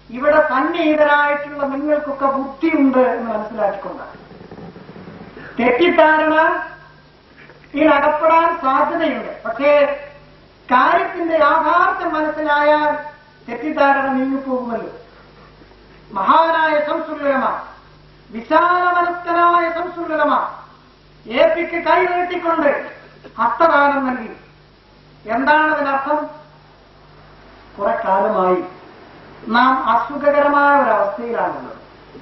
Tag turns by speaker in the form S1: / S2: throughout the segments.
S1: ഇവിടെ സന്നിഹിതരായിട്ടുള്ള നിങ്ങൾക്കൊക്കെ ബുദ്ധിയുണ്ട് എന്ന് മനസ്സിലാക്കിക്കൊണ്ടാണ് തെറ്റിദ്ധാരണ ഇതിലകപ്പെടാൻ സാധ്യതയുണ്ട് പക്ഷേ കാര്യത്തിന്റെ യാഥാർത്ഥ്യം മനസ്സിലായാൽ തെറ്റിദ്ധാരണ നീങ്ങിപ്പോകുമല്ലോ മഹാനായ സംസുലമ വിശാലമനസ്കനായ സംസുലമ ഏപ്പിക്ക് കൈ നീട്ടിക്കൊണ്ട് ഹസ്തദാനം നൽകി എന്താണ് അതിനർത്ഥം കുറെ കാലമായി നാം അസുഖകരമായ ഒരവസ്ഥയിലാണുള്ളത്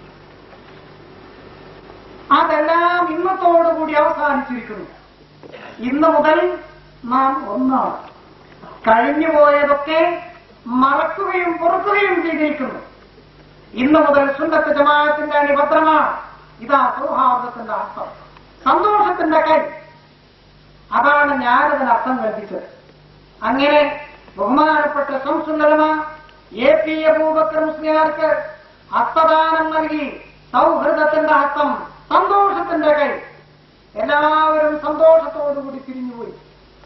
S1: അതെല്ലാം ഇന്നത്തോടുകൂടി അവസാനിച്ചിരിക്കുന്നു ഇന്ന് മുതൽ നാം ഒന്നാണ് കഴിഞ്ഞുപോയതൊക്കെ മറക്കുകയും പൊറുക്കുകയും ചെയ്തിരിക്കുന്നു ഇന്ന് മുതൽ സുന്നത്ത് ജമാഅത്തിന്റെ അണിഭദ്രമാണ് ഇതാ സൗഹാർദ്ദത്തിന്റെ അർത്ഥം സന്തോഷത്തിന്റെ കൈ അതാണ് ഞാനതിന് അർത്ഥം കൽപ്പിച്ചത് അങ്ങനെ ബഹുമാനപ്പെട്ട സംസുന്ദരമ എ പി അബൂബക്കർ മുസ്ലിയാർക്ക് ഹസ്തദാനം നൽകി സൗഹൃദത്തിന്റെ അർത്ഥം സന്തോഷത്തിന്റെ കൈ എല്ലാവരും സന്തോഷത്തോടുകൂടി പിരിഞ്ഞുപോയി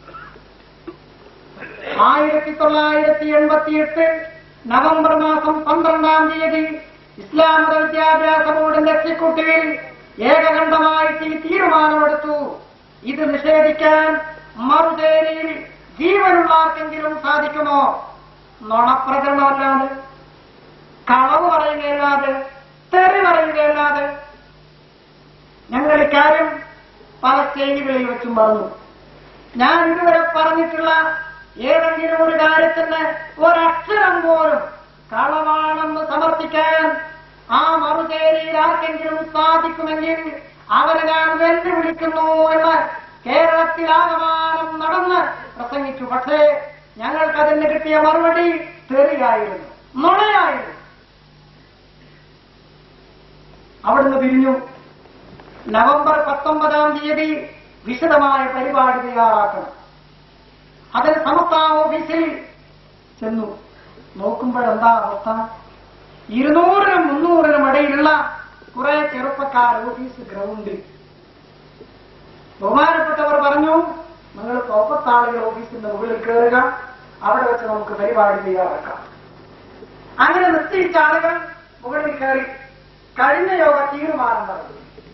S1: ആയിരത്തി തൊള്ളായിരത്തി എൺപത്തിയെട്ട് നവംബർ മാസം പന്ത്രണ്ടാം തീയതി ഇസ്ലാം മത വിദ്യാഭ്യാസ ബോർഡിന്റെ എക്സിക്യൂട്ടീവിൽ ഏകകണ്ഠമായിട്ട് ഈ തീരുമാനമെടുത്തു ഇത് നിഷേധിക്കാൻ മറുചേരിയിൽ ജീവനുള്ള ആർക്കെങ്കിലും സാധിക്കുമോ നുണപ്രചരണമല്ലാതെ കളവ് പറയുകയല്ലാതെ തെറി പറയുകയല്ലാതെ ഞങ്ങൾ ഇക്കാര്യം പല സ്റ്റേജുകളിൽ വെച്ചും പറഞ്ഞു ഞാൻ ഇതുവരെ പറഞ്ഞിട്ടുള്ള ഏതെങ്കിലും ഒരു കാര്യത്തിന് ഒരക്ഷരം പോലും കളവാണെന്ന് സമർത്ഥിക്കാൻ ആ മറുചേരിയിൽ ആർക്കെങ്കിലും സാധിക്കുമെങ്കിൽ അവരെ ഞാൻ വെല്ലുവിളിക്കുന്നു എന്ന് കേരളത്തിൽ ആകമാനം നടന്ന് പ്രസംഗിച്ചു പക്ഷേ ഞങ്ങൾക്കതിന് കിട്ടിയ മറുപടി തെറിയായിരുന്നു നുണയായിരുന്നു അവിടുന്ന് പിരിഞ്ഞു നവംബർ പത്തൊമ്പതാം തീയതി വിശദമായ പരിപാടി തയ്യാറാക്കണം അതിന് സമസ്ത ഓഫീസിൽ ചെന്നു നോക്കുമ്പോഴെന്താ അവസ്ഥ ഇരുന്നൂറിനും മുന്നൂറിനും ഇടയിലുള്ള കുറെ ചെറുപ്പക്കാർ ഓഫീസ് ഗ്രൗണ്ടിൽ ബഹുമാനപ്പെട്ടവർ പറഞ്ഞു നിങ്ങൾ തോപ്പത്താളുകൾ ഓഫീസിന്റെ മുകളിൽ കയറുക അവിടെ വെച്ച് നമുക്ക് പരിപാടി തയ്യാറാക്കാം അങ്ങനെ നിശ്ചയിച്ച ആളുകൾ മുകളിൽ കയറി കഴിഞ്ഞ യോഗ തീരുമാനം പറഞ്ഞു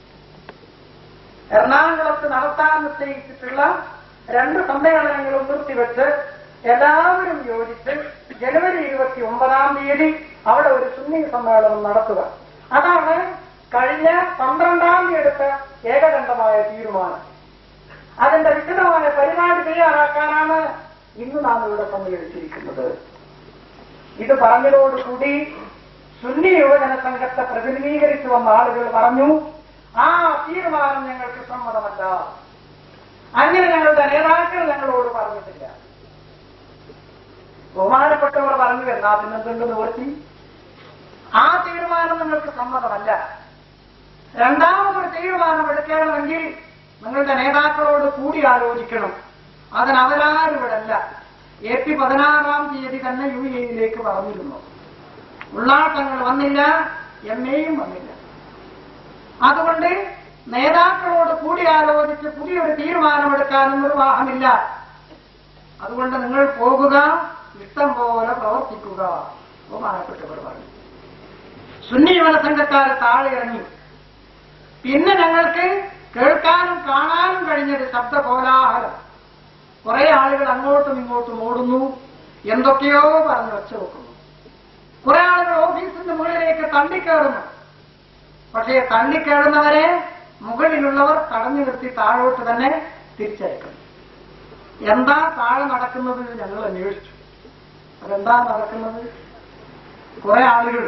S1: എറണാകുളത്ത് നടത്താൻ നിശ്ചയിച്ചിട്ടുള്ള രണ്ട് സമ്മേളനങ്ങളും നിർത്തിവെച്ച് എല്ലാവരും യോജിച്ച് ജനുവരി ഇരുപത്തി ഒമ്പതാം തീയതി അവിടെ ഒരു സുന്നി സമ്മേളനം നടത്തുക അതാണ് കഴിഞ്ഞ പന്ത്രണ്ടാം തീയതി എടുത്ത ഏകകണ്ഠമായ തീരുമാനം അതിന്റെ വിശദമായ പരിപാടി തയ്യാറാക്കാനാണ് ഇന്ന് നാം ഇവിടെ സമ്മേളിച്ചിരിക്കുന്നത് ഇത് പറഞ്ഞതോടുകൂടി സുന്നി യുവജന സംഘത്തെ പ്രതിനിധീകരിച്ചു വന്ന ആളുകൾ പറഞ്ഞു ആ തീരുമാനം ഞങ്ങൾക്ക് സമ്മതമല്ല അങ്ങനെ ഞങ്ങളുടെ നേതാക്കൾ ഞങ്ങളോട് പറഞ്ഞിട്ടില്ല ബഹുമാനപ്പെട്ടവർ പറഞ്ഞു എന്നാ പിന്നെന്തുണ്ട് നിവർത്തി ആ തീരുമാനം നിങ്ങൾക്ക് സമ്മതമല്ല രണ്ടാമതൊരു തീരുമാനം എടുക്കണമെങ്കിൽ നിങ്ങളുടെ നേതാക്കളോട് കൂടി ആലോചിക്കണം അതിന് അവരാരും ഇവിടെ അല്ല എ പി പതിനാറാം തീയതി തന്നെ യു എയിലേക്ക് പറഞ്ഞിരുന്നു ഉള്ളാട്ടങ്ങൾ വന്നില്ല എം എയും വന്നില്ല അതുകൊണ്ട് നേതാക്കളോട് കൂടി ആലോചിച്ച് പുതിയൊരു തീരുമാനമെടുക്കാനും നിർവാഹമില്ല അതുകൊണ്ട് നിങ്ങൾ പോകുക ഇഷ്ടം പോലെ പ്രവർത്തിക്കുക ബഹുമാനപ്പെട്ടവർ പറഞ്ഞു സുന്നി യുവന സംഘക്കാർ താഴെ ഇറങ്ങി പിന്നെ ഞങ്ങൾക്ക് കേൾക്കാനും കാണാനും കഴിഞ്ഞത് ശബ്ദ കോലാഹലം കുറെ ആളുകൾ അങ്ങോട്ടും ഇങ്ങോട്ടും ഓടുന്നു എന്തൊക്കെയോ പറഞ്ഞ് വെച്ച വെക്കുന്നു കുറെ ആളുകൾ ഓഫീസിന്റെ മുകളിലേക്ക് തള്ളിക്കയറുന്നു പക്ഷേ തള്ളിക്കയറുന്നവരെ മുകളിലുള്ളവർ തടഞ്ഞു നിർത്തി താഴോട്ട് തന്നെ തിരിച്ചയക്കുന്നു എന്താ താഴെ നടക്കുന്നത് ഞങ്ങൾ അന്വേഷിച്ചു അതെന്താ നടക്കുന്നത് കുറെ ആളുകൾ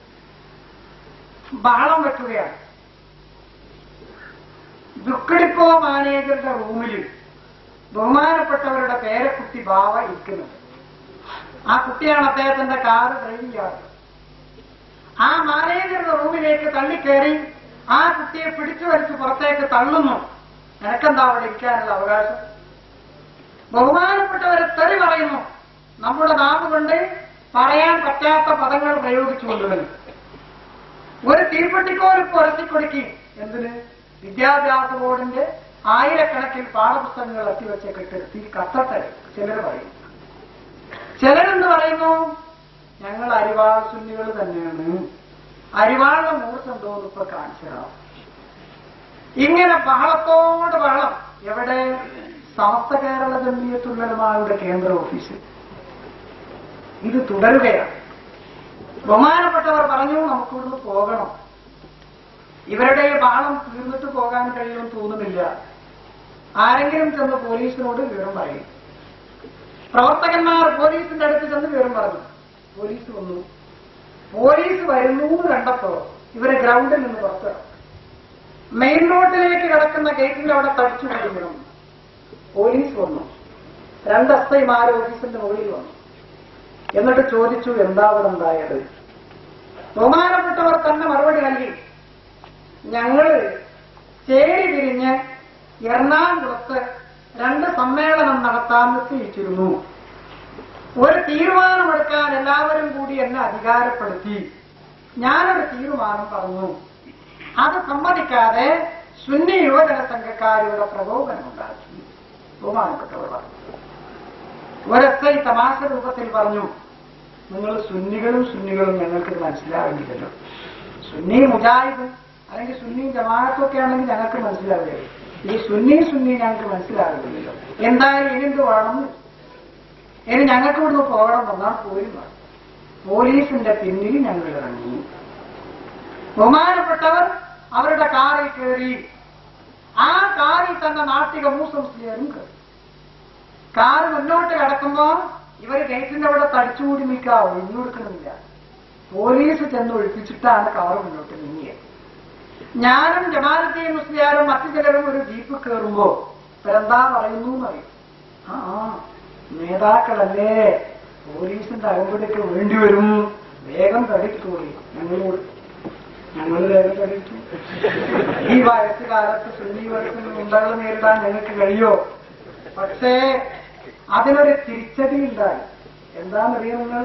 S1: ബഹളം വെക്കുകയാണ് ദുഃഖിടിപ്പോ മാനേജറുടെ റൂമിൽ ബഹുമാനപ്പെട്ടവരുടെ പേരക്കുട്ടി ബാവ ഇരിക്കുന്നത് ആ കുട്ടിയാണ് അദ്ദേഹത്തിന്റെ കാറ് ഡ്രൈവ് ചെയ്യാറ് ആ മാനേജറുടെ റൂമിലേക്ക് തള്ളിക്കയറി ആ കുട്ടിയെ പിടിച്ചു വലിച്ച് പുറത്തേക്ക് തള്ളുന്നു നിനക്കെന്താ അവിടെ ഇരിക്കാനുള്ള അവകാശം ബഹുമാനപ്പെട്ടവരെ തെറി പറയുന്നു നമ്മുടെ നാവ് കൊണ്ട് പറയാൻ പറ്റാത്ത പദങ്ങൾ പ്രയോഗിച്ചു കൊണ്ടുവരും ഒരു തീപ്പെട്ടിക്കോല് പുരത്തിക്കൊടുക്കി എന്തിന് വിദ്യാഭ്യാസ ബോർഡിന്റെ ആയിരക്കണക്കിന് പാഠപുസ്തകങ്ങൾ എത്തിവെച്ച കെട്ട് തീ കത്തട്ടെ ചിലർ പറയും ചിലരെന്ന് പറയുന്നു ഞങ്ങൾ അരിവാൾ സുന്നികൾ തന്നെയാണ് അരിവാളിന്റെ മൂർച്ച എന്തോന്ന് ഇപ്പൊ കാണിച്ചതാണ് ഇങ്ങനെ ബഹളത്തോട് ബഹളം എവിടെ സമസ്ത കേരള ജമീയത്തുള്ളമാരുടെ കേന്ദ്ര ഓഫീസിൽ ഇത് തുടരുകയാണ് ബഹുമാനപ്പെട്ടവർ പറഞ്ഞു നമുക്കിവിടുന്ന് പോകണം ഇവരുടെ ഈ ബാളം തീർന്നിട്ട് പോകാൻ കഴിയുമെന്ന് തോന്നുന്നില്ല ആരെങ്കിലും ചെന്ന് പോലീസിനോട് വിവരം പറയും പ്രവർത്തകന്മാർ പോലീസിന്റെ അടുത്ത് ചെന്ന് വിവരം പറഞ്ഞു പോലീസ് വന്നു പോലീസ് വരുന്നു എന്ന് കണ്ടപ്പോ ഇവരെ ഗ്രൗണ്ടിൽ നിന്ന് പുറത്തിറങ്ങും മെയിൻ റോഡിലേക്ക് കിടക്കുന്ന ഗേറ്റിന്റെ അവിടെ തടിച്ചു കൊണ്ടിരുന്നു പോലീസ് വന്നു രണ്ട് എസ്ഐമാർ ഓഫീസിന്റെ മുകളിൽ വന്നു എന്നിട്ട് ചോദിച്ചു എന്താ അവിടെ ഉണ്ടായത് ബഹുമാനപ്പെട്ടവർ തന്നെ മറുപടി നൽകി ഞങ്ങള് ചേരി തിരിഞ്ഞ് എറണാകുളത്ത് രണ്ട് സമ്മേളനം നടത്താൻ നിശ്ചയിച്ചിരുന്നു ഒരു തീരുമാനമെടുക്കാൻ എല്ലാവരും കൂടി എന്നെ അധികാരപ്പെടുത്തി ഞാനൊരു തീരുമാനം പറഞ്ഞു അത് സമ്മതിക്കാതെ സുന്നി യുവജന സംഘക്കാരുടെ പ്രകോപനമുണ്ടാക്കി ബഹുമാനപ്പെട്ടവർ പറഞ്ഞു ഒരൊക്കെ തമാശ രൂപത്തിൽ പറഞ്ഞു നിങ്ങൾ സുന്നികളും സുന്നികളും ഞങ്ങൾക്ക് മനസ്സിലാവില്ലല്ലോ സുന്നി മുജാഹിദും അല്ലെങ്കിൽ സുന്നി ജമാഅത്തും ഒക്കെ ആണെങ്കിൽ ഞങ്ങൾക്ക് മനസ്സിലാവില്ലേ ഈ സുന്നി സുന്നി ഞങ്ങൾക്ക് മനസ്സിലാവില്ലല്ലോ എന്തായാലും ഇനിന്ത് വേണം ഇനി ഞങ്ങൾക്ക് ഇവിടുന്ന് പോകണം എന്നാൽ പോയി വേണം പോലീസിന്റെ പിന്നിൽ ഞങ്ങൾ ഇറങ്ങി ബഹുമാനപ്പെട്ടവർ അവരുടെ കാറിൽ കയറി ആ കാറിൽ തന്നെ നാട്ടിക മൂസംസ്ലിയരും കയറി കാറ് മുന്നോട്ട് കിടക്കുമ്പോ ഇവര് ഗേറ്റിന്റെ അവിടെ തടിച്ചുകൂടി നിൽക്കുക ഒഴിഞ്ഞു കൊടുക്കണമെന്നില്ല പോലീസ് ചെന്ന് ഒഴിപ്പിച്ചിട്ടാണ് കാറ് മുന്നോട്ട് നീങ്ങിയത് ഞാനും ജമാലത്തെ മുസ്ലിയാരും മറ്റു ചിലരും ഒരു ജീപ്പ് കയറുമ്പോ ഇവരെന്താ പറയുന്നു എന്നറിയും ആ ആ, നേതാക്കളല്ലേ പോലീസിന്റെ അകമ്പടിക്ക് വേണ്ടി വരും വേഗം തടിച്ചോളി ഞങ്ങളോട് ഞങ്ങൾ വേഗം തടിച്ചു ഈ വയസ്സുകാലത്ത് സുന്നി വയസ്സിന് ഉണ്ടകൾ നേരിടാൻ ഞങ്ങൾക്ക് കഴിയോ പക്ഷേ അതിനൊരു തിരിച്ചടി ഉണ്ടായി എന്താണെന്നറിയോ നിങ്ങൾ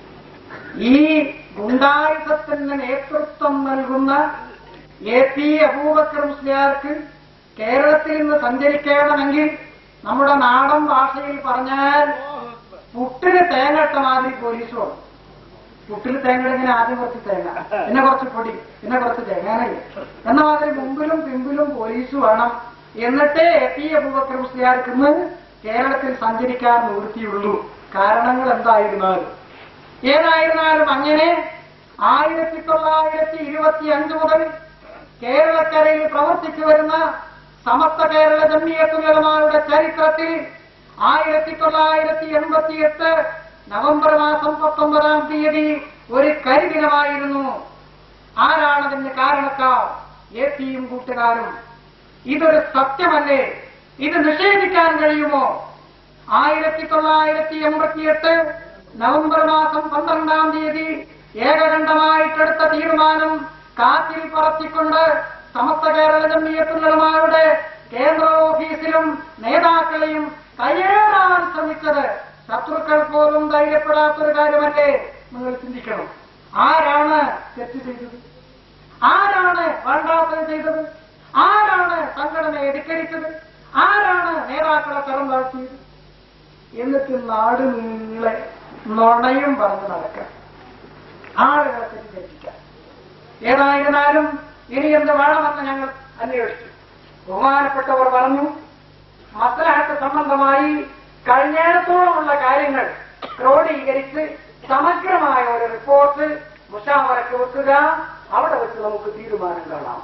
S1: ഈ ഗുണ്ടായുധത്തിന് നേതൃത്വം നൽകുന്ന എ പി അബൂബക്കർ മുസ്ലിയാർക്ക് കേരളത്തിൽ നിന്ന് സഞ്ചരിക്കണമെങ്കിൽ നമ്മുടെ നാടൻ ഭാഷയിൽ പറഞ്ഞാൽ പുട്ടിന് തേങ്ങട്ട മാതിരി പോലീസ് വേണം പുട്ടിൽ തേങ്ങ ഇങ്ങനെ ആദ്യം കുറച്ച് തേങ്ങ പിന്നെ കുറച്ച് പൊടി പിന്നെ കുറച്ച് തേങ്ങ അങ്ങനെയല്ലേ എന്ന മാതിരി മുമ്പിലും പിമ്പിലും പോലീസ് വേണം എന്നിട്ടേ എ പി അബൂബക്കർ മുസ്ലിയാർക്ക് ഇന്ന് കേരളത്തിൽ സഞ്ചരിക്കാൻ നിവൃത്തിയുള്ളൂ കാരണങ്ങൾ എന്തായിരുന്നാലും ഏതായിരുന്നാലും അങ്ങനെ ആയിരത്തി തൊള്ളായിരത്തി ഇരുപത്തി അഞ്ച് മുതൽ കേരളക്കരയിൽ പ്രവർത്തിച്ചു വരുന്ന സമസ്ത കേരള ജമ്മിയത്തുലമാരുടെ ചരിത്രത്തിൽ ആയിരത്തി തൊള്ളായിരത്തി എൺപത്തിയെട്ട് നവംബർ മാസം പത്തൊമ്പതാം തീയതി ഒരു കരിദിനമായിരുന്നു ആരാണതിന് കാരണക്കാർ എ പിയും കൂട്ടുകാരും ഇതൊരു സത്യമല്ലേ ഇത് നിഷേധിക്കാൻ കഴിയുമോ ആയിരത്തി തൊള്ളായിരത്തി എൺപത്തിയെട്ട് നവംബർ മാസം പന്ത്രണ്ടാം തീയതി ഏകകണ്ഠമായിട്ടെടുത്ത തീരുമാനം കാറ്റിൽ പറത്തിക്കൊണ്ട് സമസ്ത കേരള ജമ്മിയത്തുള്ളമാരുടെ കേന്ദ്ര ഓഫീസിലും നേതാക്കളെയും കയ്യേറാൻ ശ്രമിച്ചത് ശത്രുക്കൾ പോലും ധൈര്യപ്പെടാത്തൊരു കാര്യമല്ലേ നിങ്ങൾ ചിന്തിക്കണം ആരാണ് തെറ്റ് ചെയ്തത് ആരാണ് വേണ്ടാത്തത് ചെയ്തത് ആരാണ് സംഘടനയെ ധിക്കരിച്ചത് ആരാണ് നേതാക്കളെ തരം താഴ്ത്തിയത് എന്നിട്ട് നാട് നീളെ നുണയും പറഞ്ഞ് നടക്കാൻ ആളുകളെ തെറ്റിദ്ധരിപ്പിക്കാൻ ഏതായിരുന്നാലും ഇനി എന്ത് വേണമെന്ന് ഞങ്ങൾ അന്വേഷിച്ചു ബഹുമാനപ്പെട്ടവർ പറഞ്ഞു മസ്ലഹത്ത് സംബന്ധമായി കഴിഞ്ഞിടത്തോളമുള്ള കാര്യങ്ങൾ ക്രോഡീകരിച്ച് സമഗ്രമായ ഒരു റിപ്പോർട്ട് മുഷാവറയ്ക്ക് വെക്കുക അവിടെ വെച്ച് നമുക്ക് തീരുമാനം കാണാം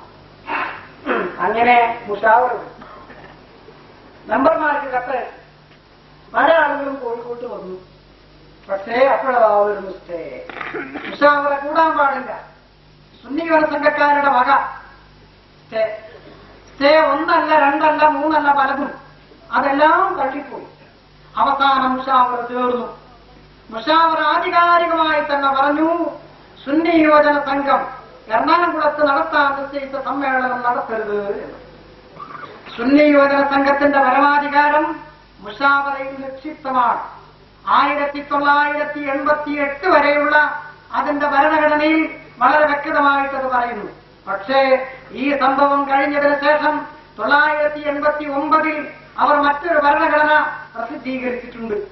S1: അങ്ങനെ മുഷാവറ വെച്ചു മെമ്പർമാർക്ക് കത്ത് പല ആളുകളും കോഴിക്കോട്ട് വന്നു പക്ഷേ അപ്പോഴാ ഒരു സ്റ്റേ മുഷാവറ കൂടാൻ പാടില്ല സുന്നികള സംഘക്കാരുടെ വക സ്റ്റേ സ്റ്റേ ഒന്നല്ല രണ്ടല്ല മൂന്നല്ല പലതും അതെല്ലാം തള്ളിപ്പോയി അവസാനം മുഷാവറ ചേർന്നു മുഷാവറ ആധികാരികമായി തന്നെ പറഞ്ഞു സുന്നി യുവജന സംഘം എറണാകുളത്ത് നടത്താൻ നിശ്ചയിച്ച സമ്മേളനം നടത്തരുത് എന്ന് സുന്നി യുവജന സംഘത്തിന്റെ പരമാധികാരം മുഷാവറയിൽ നിക്ഷിപ്തമാണ് ആയിരത്തി തൊള്ളായിരത്തി എൺപത്തി എട്ട് വരെയുള്ള അതിന്റെ ഭരണഘടനയിൽ വളരെ വ്യക്തമായിട്ട് അത് പറയുന്നു പക്ഷേ ഈ സംഭവം കഴിഞ്ഞതിന് ശേഷം തൊള്ളായിരത്തി എൺപത്തി ഒമ്പതിൽ അവർ മറ്റൊരു ഭരണഘടന പ്രസിദ്ധീകരിച്ചിട്ടുണ്ട്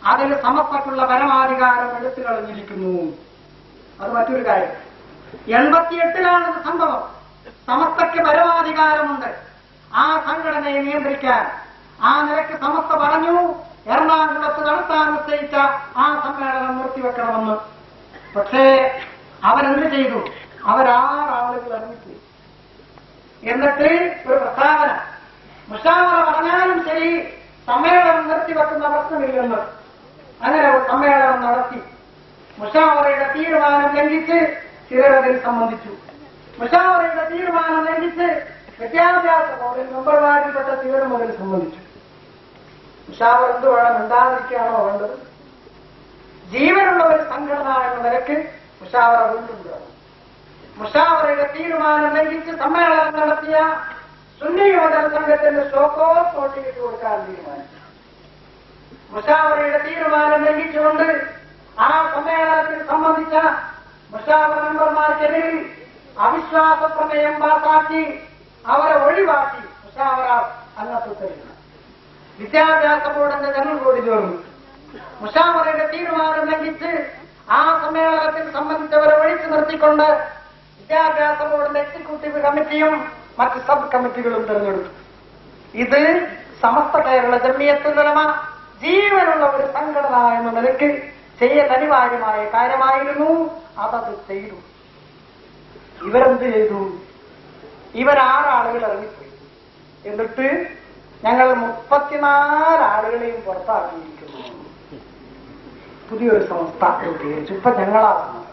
S1: അതിൽ സമസ്തക്കുള്ള പരമാധികാരം എടുത്തു കളഞ്ഞിരിക്കുന്നു അത് മറ്റൊരു കാര്യം എൺപത്തിയെട്ടിലാണ് ഇത് സംഭവം സമസ്തയ്ക്ക് പരമാധികാരമുണ്ട് ആ സംഘടനയെ നിയന്ത്രിക്കാൻ ആ നിലയ്ക്ക് സമസ്ത പറഞ്ഞു എറണാകുളത്ത് നടത്താൻ നിശ്ചയിച്ച ആ സമ്മേളനം നിർത്തിവെക്കണമെന്ന് പക്ഷേ അവരെന്ത് ചെയ്തു അവരാറാളുകൾ ഇറങ്ങിപ്പോയി എന്നിട്ട് ഒരു പ്രസ്താവന മുഷാവറ പറഞ്ഞാലും ശരി സമ്മേളനം നിർത്തിവെക്കുന്ന പ്രശ്നമില്ലെന്ന് അങ്ങനെ ഒരു സമ്മേളനം നടത്തി മുഷാവറയുടെ തീരുമാനം ലംഘിച്ച് ചിലരതിൽ സംബന്ധിച്ചു മുഷാവറയുടെ തീരുമാനം ലംഘിച്ച് വിദ്യാഭ്യാസ ബോർഡിൽ മെമ്പർമാരിൽപ്പെട്ട ചിലരും അതിൽ സംബന്ധിച്ചു മുഷാവർ എന്ത് വേണം ഉണ്ടാതിരിക്കുകയാണോ വേണ്ടത് ജീവനുള്ള ഒരു സംഘടന എന്ന നിലയ്ക്ക് മുഷാവറ വീണ്ടും വേണം മുഷാവറയുടെ തീരുമാനം ലംഘിച്ച് സമ്മേളനം നടത്തിയ സുന്നി യുവജന സംഘത്തിന്റെ ഷോക്കോ നോട്ടിട്ട് കൊടുക്കാൻ തീരുമാനിച്ചു മുഷാവറയുടെ തീരുമാനം ലംഘിച്ചുകൊണ്ട് ആ സമ്മേളനത്തിൽ സംബന്ധിച്ച മുഷാവറ മെമ്പർമാർക്കെതിരിൽ അവിശ്വാസ പ്രമേയം പാസാക്കി അവരെ ഒഴിവാക്കി മുഷാവറ അംഗത്വത്തിലിരുന്നു വിദ്യാഭ്യാസ ബോർഡിന്റെ ജനറൽ ബോർഡ് ചേർന്നു മുഷാവറയുടെ തീരുമാനം ലംഘിച്ച് ആ സമ്മേളനത്തിൽ സംബന്ധിച്ചവരെ ഒഴിച്ചു നിർത്തിക്കൊണ്ട് വിദ്യാഭ്യാസ ബോർഡിന്റെ എക്സിക്യൂട്ടീവ് കമ്മിറ്റിയും മറ്റ് സബ് കമ്മിറ്റികളും തെരഞ്ഞെടുത്തു ഇത് സമസ്ത കേരള ജമ്മിയത്തുലമ ജീവനുള്ള ഒരു സംഘടന എന്ന നിലയ്ക്ക് ചെയ്യൽ അനിവാര്യമായ കാര്യമായിരുന്നു അതത് ചെയ്തു ഇവരെന്ത് ചെയ്തു ഇവരാറാളുകൾ ഇറങ്ങിപ്പോയി എന്നിട്ട് ഞങ്ങൾ മുപ്പത്തിനാല് ആളുകളെയും പുറത്താക്കിയിരിക്കുന്നു പുതിയൊരു സംസ്ഥ രൂപീകരിച്ചു ഇപ്പൊ ഞങ്ങളാ വന്നത്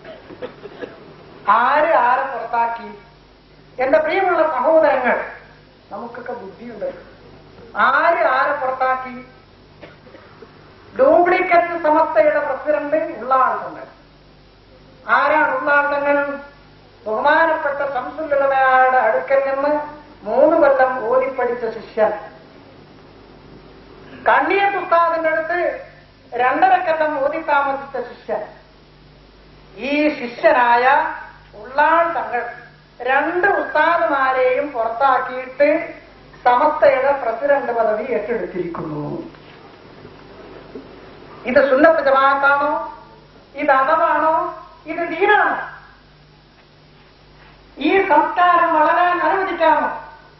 S1: ആര് ആരെ പുറത്താക്കി എന്റെ പ്രിയമുള്ള സഹോദരങ്ങൾ നമുക്കൊക്കെ ബുദ്ധിയുണ്ട് ആര് ആരെ പുറത്താക്കി ഡ്യൂപ്ലിക്കറ്റ് സമസ്തയുടെ പ്രസിഡന്റ് ഉള്ളാളുണ്ട് ആരാണ് ഉള്ളാണ്ടങ്ങൾ ബഹുമാനപ്പെട്ട ശംസുലമയുടെ അടുക്കൽ നിന്ന് മൂന്ന് കൊല്ലം ഓതിപ്പടിച്ച ശിഷ്യൻ കണ്ണിയത്ത് ഉസ്താദിന്റെ അടുത്ത് രണ്ടര കൊല്ലം ഓതി താമസിച്ച ശിഷ്യൻ ഈ ശിഷ്യനായ ഉള്ളാൾ തങ്ങൾ രണ്ട് ഉസ്താദുമാരെയും പുറത്താക്കിയിട്ട് സമസ്തയുടെ പ്രസിഡന്റ് പദവി ഏറ്റെടുത്തിരിക്കുന്നു ഇത് സുന്നത്ത് ജമാഅത്താണോ ഇത് അതവാണോ ഇത് ദീനാണോ ഈ സംസ്കാരം വളരാൻ അനുവദിക്കാമോ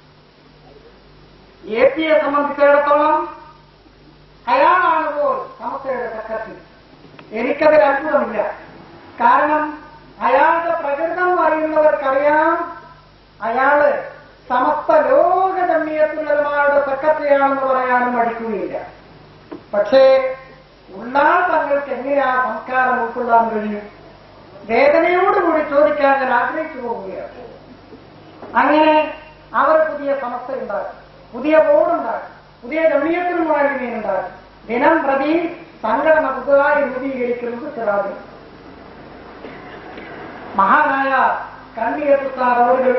S1: എ പിയെ സംബന്ധിച്ചിടത്തോളം അയാളാണ് പോൽ സമസ്തയുടെ സെക്രട്ടറി എനിക്കതിൽ അത്ഭുതമില്ല കാരണം അയാളുടെ പ്രകൃതം അറിയുന്നവർക്കറിയാം അയാള് സമസ്ത ലോക ജമ്മിയത്തുള്ളവരുടെ സെക്രട്ടറിയാണെന്ന് പറയാനും മടിക്കുകയില്ല പക്ഷേ ഉള്ളാൾ തങ്ങൾക്ക് എങ്ങനെയാ സംസ്കാരം ഉൾക്കൊള്ളാൻ കഴിയും വേദനയോടുകൂടി ചോദിക്കാൻ ഞാൻ ആഗ്രഹിച്ചു പോവുകയാണ് അങ്ങനെ അവർ പുതിയ സമസ്ത ഉണ്ടാക്കി പുതിയ ബോർഡ് ഉണ്ടാക്കി പുതിയ ജമിയത്തിന് മുഴങ്ങിനെ ഉണ്ടാക്കി ദിനം പ്രതി സംഘടന പുതുതായി രൂപീകരിക്കുന്നത് സിറാജ് മഹാനായ കണ്ണിയെത്തുത്താർ അവர்கள்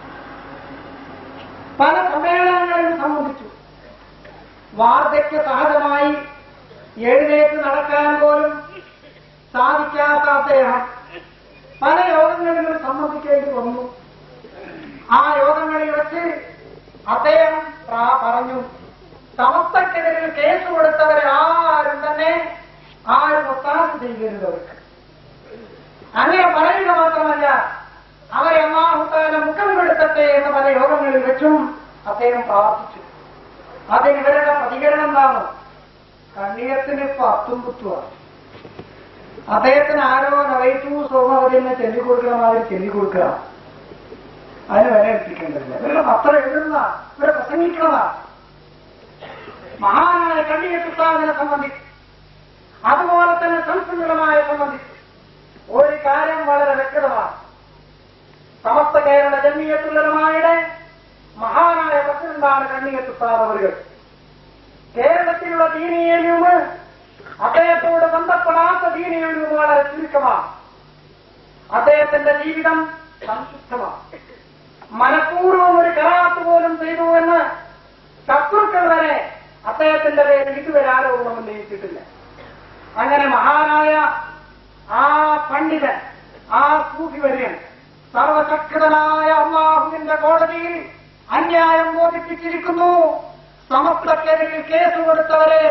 S1: പല സമ്മേളനങ്ങളിലും സംബന്ധിച്ചു വാർദ്ധക്യ സഹജമായി എഴുന്നേറ്റ് നടക്കാൻ പോലും സാധിക്കാത്ത അദ്ദേഹം പല യോഗങ്ങളിലും സംബന്ധിക്കേണ്ടി വന്നു ആ യോഗങ്ങളിൽ വെച്ച് അദ്ദേഹം പ്ര- പറഞ്ഞു സമസ്തക്കെതിരിൽ കേസ് കൊടുത്തവരെ ആരും തന്നെ ആരും ഒത്താശ ചെയ്യരുത് അവർക്ക് അങ്ങനെ പറയുക മാത്രമല്ല അവരെ അമ്മാഹുത്താല മുഖം കൊടുത്തട്ടെ എന്ന് പല യോഗങ്ങളിൽ വെച്ചും അദ്ദേഹം പ്രാർത്ഥിച്ചു അതിന് ഇവരുടെ പ്രതികരണം എന്താണ് കണ്ണീയത്തിന് ഇപ്പൊ അത്തും കുത്തുവാണ് അദ്ദേഹത്തിന് ആരോ നവൈറ്റു സോമവതിനെ ചൊല്ലിക്കൊടുക്കുന്ന മാതിരി ചൊല്ലിക്കൊടുക്കുക അതിന് വില എത്തിക്കേണ്ടതില്ല ഇവരുടെ പത്രം എഴുതുന്ന ഇവരെ പ്രസംഗിക്കുന്നതാ മഹാനായ കണ്ണിയെത്തുത്താതിനെ സംബന്ധിച്ച് അതുപോലെ തന്നെ സംസ്കൃതമായ സംബന്ധിച്ച് ഒരു കാര്യം വളരെ വ്യക്തമാണ് സമസ്ത കേരള ജന്മീയത്തുള്ളമായുടെ മഹാനായ പ്രസിഡന്റാണ് കണ്ണിയെത്തുത്താതവരുകൾ കേരളത്തിലുള്ള ദീനീയലിയുമ് അദ്ദേഹത്തോട് ബന്ധപ്പെടാത്ത ദീനീയലിയും വളരെ ചുരുക്കമാണ് അദ്ദേഹത്തിന്റെ ജീവിതം സംശുദ്ധമാണ് മനഃപൂർവ്വം ഒരു കരാത്ത് പോലും ചെയ്തു എന്ന് ശത്രുക്കൾ വരെ അദ്ദേഹത്തിന്റെ പേരിൽ ഇതുവരെ ആരോപണം ഉന്നയിച്ചിട്ടില്ല അങ്ങനെ മഹാനായ ആ പണ്ഡിതൻ ആ സൂഫിവര്യൻ സർവശക്തനായ അള്ളാഹുവിന്റെ കോടതിയിൽ അന്യായം ബോധിപ്പിച്ചിരിക്കുന്നു സമസ്തക്കെതിരിൽ കേസ് കൊടുത്തവരെ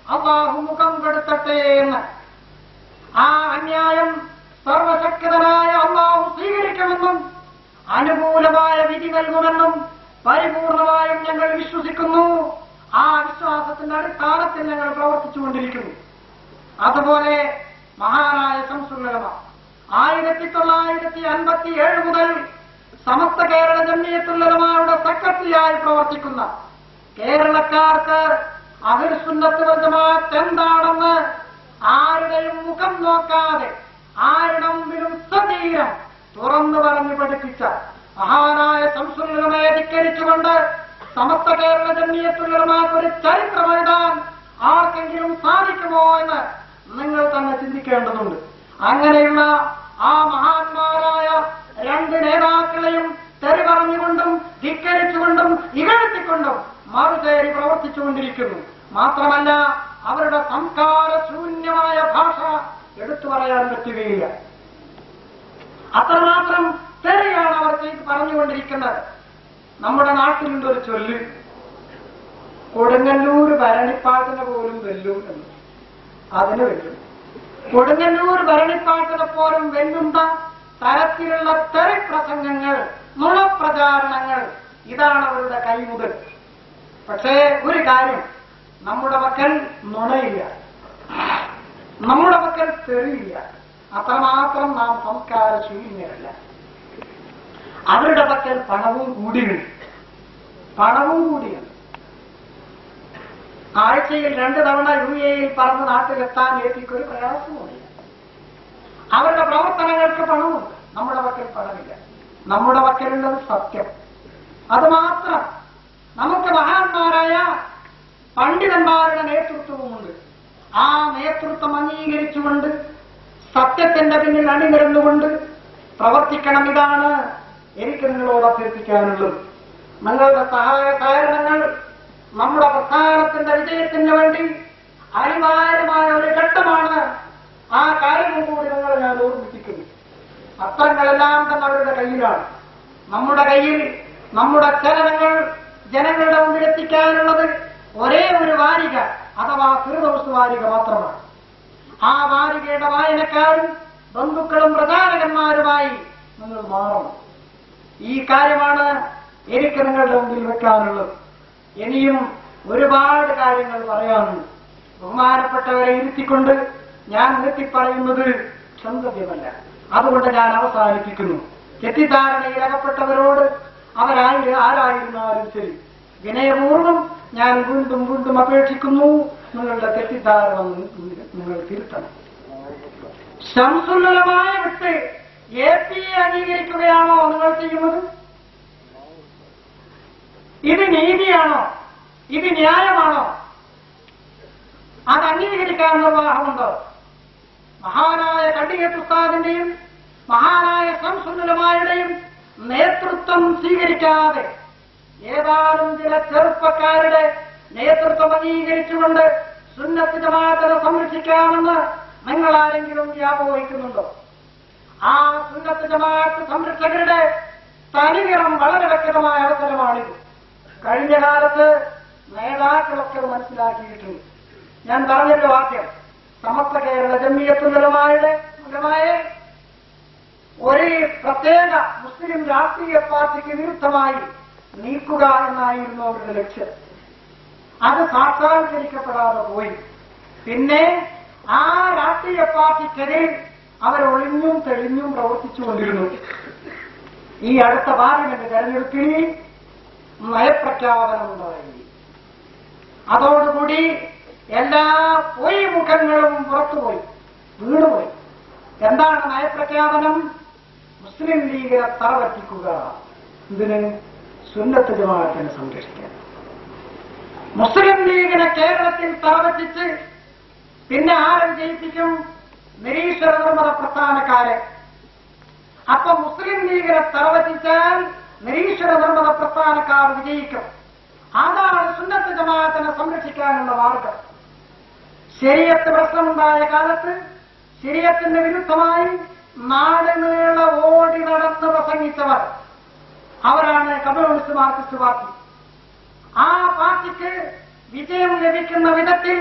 S1: അള്ളാഹു മുഖം കെടുത്തട്ടെ എന്ന് ആ അന്യായം സർവശക്തനായ അള്ളാഹു സ്വീകരിക്കുമെന്നും അനുകൂലമായ വിധി നൽകുമെന്നും പരിപൂർണമായും ഞങ്ങൾ വിശ്വസിക്കുന്നു ആ വിശ്വാസത്തിന്റെ അടിസ്ഥാനത്തിൽ ഞങ്ങൾ പ്രവർത്തിച്ചുകൊണ്ടിരിക്കുന്നു അതുപോലെ മഹാനായ സംസുലമ ആയിരത്തി തൊള്ളായിരത്തി അൻപത്തി ഏഴ് മുതൽ സമസ്ത കേരള ജമ്മിയത്തുള്ളവരുടെ സെക്രട്ടറിയായി പ്രവർത്തിക്കുന്ന കേരളക്കാർക്ക് അഹിർസുന്നത്ത് ജമാഅത്ത് എന്താണെന്ന് ആരുടെയും മുഖം നോക്കാതെ ആരുടെ മുമ്പിലും സതീരം തുറന്നു പറഞ്ഞു പഠിപ്പിച്ച മഹാനായ സംസുലമയെ ധിക്കരിച്ചുകൊണ്ട് സമസ്ത കേരള ജമ്മിയത്തുള്ളവർക്ക് ഒരു ചരിത്രം എഴുതാൻ ആർക്കെങ്കിലും സാധിക്കുമോ എന്ന് നിങ്ങൾ തന്നെ ചിന്തിക്കേണ്ടതുണ്ട് അങ്ങനെയുള്ള ആ മഹാന്മാരായ രണ്ട് നേതാക്കളെയും തെറി പറഞ്ഞുകൊണ്ടും ധിക്കരിച്ചുകൊണ്ടും ഇകഴ്ത്തിക്കൊണ്ടും മറുചേരി പ്രവർത്തിച്ചുകൊണ്ടിരിക്കുന്നു മാത്രമല്ല അവരുടെ സംസ്കാര ശൂന്യമായ ഭാഷ എടുത്തു പറയാൻ പറ്റുകയില്ല അത്രമാത്രം തെറിയാണ് അവർ ചെയ്ത് പറഞ്ഞുകൊണ്ടിരിക്കുന്നത് നമ്മുടെ നാട്ടിലുണ്ട് ഒരു ചൊല്ല് കൊടുങ്ങല്ലൂർ ഭരണിപ്പാട്ടിനെ പോലും വെല്ലും എന്ന് അതിന് വെല്ലും കൊടുങ്ങല്ലൂർ ഭരണിപ്പാട്ടിനെ പോലും വെല്ലുന്ന തരത്തിലുള്ള തെറിപ്രസംഗങ്ങൾ നുണപ്രചാരണങ്ങൾ ഇതാണ് അവരുടെ കൈമുതൽ പക്ഷേ ഒരു കാര്യം നമ്മുടെ മക്കൾ നുണയില്ല നമ്മുടെ മക്കൾ തെറിയില്ല അത്രമാത്രം നാം സംസ്കാര ശൂന്യരല്ല അവരുടെ പക്കൽ പണവും കൂടിയുണ്ട് പണവും കൂടിയുണ്ട് ആഴ്ചയിൽ രണ്ടു തവണ യു എയിൽ പറന്ന് നാട്ടിലെത്താൻ ഏറ്റിക്കൊരു പ്രയാസവുമില്ല അവരുടെ പ്രവർത്തനങ്ങൾക്ക് പണമുണ്ട് നമ്മുടെ പക്കൽ പണമില്ല നമ്മുടെ പക്കലുള്ളത് സത്യം അത് മാത്രം നമുക്ക് മഹാന്മാരായ പണ്ഡിതന്മാരുടെ നേതൃത്വവുമുണ്ട് ആ നേതൃത്വം അംഗീകരിച്ചുകൊണ്ട് സത്യത്തിന്റെ പിന്നിൽ അണിനിരന്നുകൊണ്ട് പ്രവർത്തിക്കണം ഇതാണ് എനിക്ക് നിങ്ങളോട് അഭ്യർത്ഥിക്കാനുള്ളത് നിങ്ങളുടെ സഹായ സഹകരണങ്ങൾ നമ്മുടെ പ്രസ്ഥാനത്തിന്റെ വിജയത്തിന് വേണ്ടി അനിവാര്യമായ ഒരു ഘട്ടമാണ് ആ കാര്യവും കൂടി നിങ്ങളെ ഞാൻ ഓർമ്മിപ്പിക്കുന്നു പത്രങ്ങളെല്ലാം തന്നെ അവരുടെ കയ്യിലാണ് നമ്മുടെ കയ്യിൽ നമ്മുടെ ചലനങ്ങൾ ജനങ്ങളുടെ മുമ്പിൽ എത്തിക്കാനുള്ളത് ഒരേ ഒരു വാരിക അഥവാ ഫിറുദൗസ് വാരിക മാത്രമാണ് ആ വാരികയുടെ വായനക്കാരും ബന്ധുക്കളും പ്രചാരകന്മാരുമായി നിങ്ങൾ മാറണം ഈ കാര്യമാണ് എനിക്ക് നിങ്ങളുടെ മുമ്പിൽ വെക്കാനുള്ളത് ഇനിയും ഒരുപാട് കാര്യങ്ങൾ പറയാനുണ്ട് ബഹുമാനപ്പെട്ടവരെ ഇരുത്തിക്കൊണ്ട് ഞാൻ നിർത്തിപ്പറയുന്നത് സന്തതയമല്ല അതുകൊണ്ട് ഞാൻ അവസാനിപ്പിക്കുന്നു തെറ്റിദ്ധാരണയിൽ അകപ്പെട്ടവരോട് അവരായി ആരായിരുന്നാലും ശരി വിനയപൂർവ്വം ഞാൻ വീണ്ടും വീണ്ടും അപേക്ഷിക്കുന്നു നിങ്ങളുടെ തെറ്റിദ്ധാരണ നിങ്ങൾ തിരുത്തണം ശംസുല്ലമായ വിട്ട് എ പി എ അംഗീകരിക്കുകയാണോ നിങ്ങൾ ചെയ്യുന്നത് ഇത് നീതിയാണോ ഇത് ന്യായമാണോ അത് അംഗീകരിക്കാൻ നിർവാഹമുണ്ടോ മഹാനായ കണ്ടികത്ത് ഉസ്താദിന്റെയും മഹാനായ സംസുന്ദരമായുടെയും നേതൃത്വം സ്വീകരിക്കാതെ ഏതാനും ചില ചെറുപ്പക്കാരുടെ നേതൃത്വം അംഗീകരിച്ചുകൊണ്ട് സുന്നത്ത് ജമാഅത്തിനെ സംരക്ഷിക്കാമെന്ന് നിങ്ങൾ ആരെങ്കിലും വ്യാമോഹിക്കുന്നുണ്ടോ ആ സുന്നത്ത് ജമാഅത്ത് സംരക്ഷകരുടെ തനിനിറം വളരെ വ്യക്തമായ അവസരമാണിത് കഴിഞ്ഞ കാലത്ത് നേതാക്കളൊക്കെ അത് മനസ്സിലാക്കിയിട്ടുണ്ട് ഞാൻ പറഞ്ഞല്ലോ ആദ്യം സമസ്ത കേരള ജമ്മിയത്തുലമായുടെ ഒരു പ്രത്യേക മുസ്ലിം രാഷ്ട്രീയ പാർട്ടിക്ക് വിരുദ്ധമായി നീക്കുക എന്നായിരുന്നു അവരുടെ ലക്ഷ്യം അത് സാക്ഷാത്കരിക്കപ്പെടാതെ പോയി പിന്നെ ആ രാഷ്ട്രീയ പാർട്ടിക്കെതിരെ അവർ ഒളിഞ്ഞും തെളിഞ്ഞും പ്രവർത്തിച്ചുകൊണ്ടിരുന്നു ഈ അടുത്ത പാർലമെന്റ് തെരഞ്ഞെടുപ്പിൽ നയപ്രഖ്യാപനം ഉണ്ടായി അതോടുകൂടി എല്ലാ പൊയ് മുഖങ്ങളും പുറത്തുപോയി വീണുപോയി എന്താണ് നയപ്രഖ്യാപനം മുസ്ലിം ലീഗിനെ തറവറ്റിക്കുക ഇതിന് സുന്നത്ത് ജമാഅത്തിനെ സംരക്ഷിക്കാൻ മുസ്ലിം ലീഗിനെ കേരളത്തിൽ തറവറ്റിച്ച് പിന്നെ ആരും ജയിപ്പിക്കും നിരീശ്വര നിർമ്മത പ്രസ്ഥാനക്കാരെ അപ്പൊ മുസ്ലിം ലീഗിനെ തറവറ്റിച്ചാൽ നിരീശ്വര നിർമ്മത പ്രസ്ഥാനക്കാർ വിജയിക്കും അതാണ് സുന്നത്ത് ജമാഅത്തിനെ സംരക്ഷിക്കാനുള്ള മാർഗം ശരീരത്ത് പ്രശ്നമുണ്ടായ കാലത്ത് ശരീരത്തിന് വിരുദ്ധമായി നാട് നീള ഓടി നടന്ന് പ്രസംഗിച്ചവർ അവരാണ് കമ്മ്യൂണിസ്റ്റ് മാർക്സിസ്റ്റ് പാർട്ടി ആ പാർട്ടിക്ക് വിജയം ലഭിക്കുന്ന വിധത്തിൽ